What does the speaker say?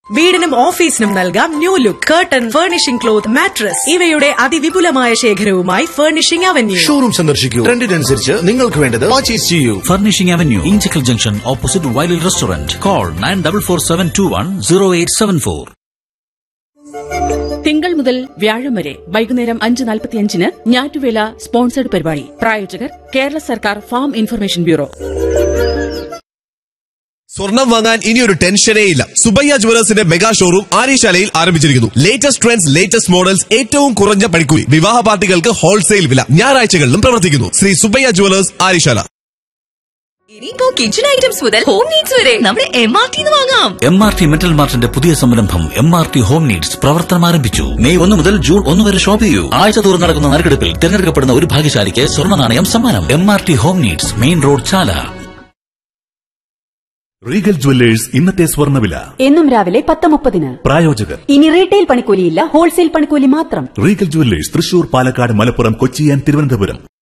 വീടിനും ഓഫീസിനും നൽകാം new look curtain furnishing cloth mattress ഇവയുടെ അതിവിപുലമായ ശേഖരവുമായി ഫർണിഷിംഗ് അവന്യൂ ഷോറൂം സന്ദർശിക്കൂ ട്രെൻഡിനനുസരിച്ച് നിങ്ങൾക്ക് വേണ്ടത് പർച്ചേസ് ചെയ്യൂ Furnishing Avenue, Inchicle Junction, opposite Wiley Restaurant. Call 9447210874. തിങ്കൾ മുതൽ വ്യാഴം വരെ വൈകുന്നേരം അഞ്ച് നാൽപ്പത്തിയഞ്ചിന് ഞാറ്റുവേല സ്പോൺസർഡ് പരിപാടി പ്രായോജകർ കേരള സർക്കാർ ഫാം ഇൻഫർമേഷൻ ബ്യൂറോ സ്വർണം വാങ്ങാൻ ഇനിയൊരു ടെൻഷനേ ഇല്ല സുബയ്യ ജുവലേഴ്സിന്റെ മെഗാ ഷോറൂം ആര്യശാലയിൽ ആരംഭിച്ചിരിക്കുന്നു ലേറ്റസ്റ്റ് ട്രെൻഡ്സ് ലേറ്റസ്റ്റ് മോഡൽസ് ഏറ്റവും കുറഞ്ഞ പണിക്കൂലി വിവാഹ പാർട്ടികൾക്ക് ഹോൾസെയിൽ വില ഞായറാഴ്ചകളിലും പ്രവർത്തിക്കുന്നു ശ്രീ സുബയ്യ ജുവലേഴ്സ് ആര്യശാല ഇനിയിപ്പോ കിച്ചൺ ഐറ്റംസ് മുതൽ ഹോം നീഡ്സ് വരെ നമ്മുടെ എം ആർ ടി വാങ്ങാം എം ആർ ടി മെറ്റൽ മാർട്ടിന്റെ പുതിയ സംരംഭം M R T home needs പ്രവർത്തനം ആരംഭിച്ചു മെയ് ഒന്ന് മുതൽ ജൂൺ ഒന്ന് വരെ ഷോപ്പ് ചെയ്യൂ ആഴ്ച തോറും നടക്കുന്ന നറുക്കെടുപ്പിൽ തിരഞ്ഞെടുക്കപ്പെടുന്ന ഒരു ഭാഗ്യശാലിക്ക് സ്വർണ്ണ നാണയം സമ്മാനം M R T home needs main road Chala Regal jewellers ഇന്നത്തെ സ്വർണ്ണവില എന്നും രാവിലെ പത്ത് മുപ്പതിന് പ്രായോജകർ ഇനി റീറ്റെയിൽ പണിക്കൂലിയില്ല ഹോൾസെയിൽ പണിക്കൂലി മാത്രം Regal jewellers Thrissur Palakkad Malappuram Kochi and Thiruvananthapuram